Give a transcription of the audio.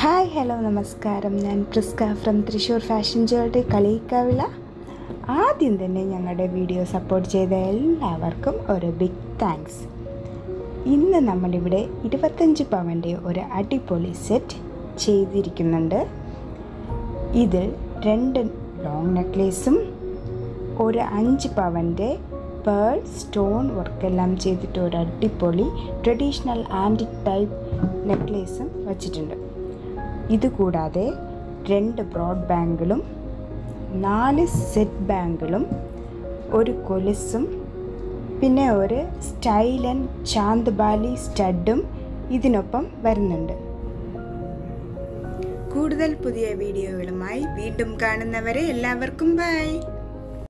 hi hello നമസ്കാരം ഞാൻ Prisca from Thrissur fashion jewellery Kaliyikkavila ആദ്യം തന്നെ ഞങ്ങളുടെ വീഡിയോ സപ്പോർട്ട് ചെയ്ത എല്ലാവർക്കും ഒരു ബിഗ് താങ്ക്സ് ഇന്ന് നമ്മളിവിടെ ഇരുപത്തഞ്ച് പവൻ്റെ ഒരു അടിപൊളി സെറ്റ് ചെയ്തിരിക്കുന്നുണ്ട് ഇതിൽ രണ്ട് ലോങ് നെക്ലേസും ഒരു അഞ്ച് പവൻ്റെ പേൾ സ്റ്റോൺ വർക്കെല്ലാം ചെയ്തിട്ട് ഒരു അടിപൊളി ട്രഡീഷണൽ ആൻറ്റിക് ടൈപ്പ് നെക്ലേസും വച്ചിട്ടുണ്ട് ഇതുകൂടാതെ രണ്ട് ബ്രോഡ് ബാങ്കിളും നാല് സെറ്റ് ബാങ്കിളും ഒരു കൊലുസും പിന്നെ ഒരു സ്റ്റൈലൻ ചാന്ദ്ബാലി സ്റ്റഡും ഇതിനൊപ്പം വരുന്നുണ്ട് കൂടുതൽ പുതിയ വീഡിയോകളുമായി വീണ്ടും കാണുന്നവരെ എല്ലാവർക്കും ബൈ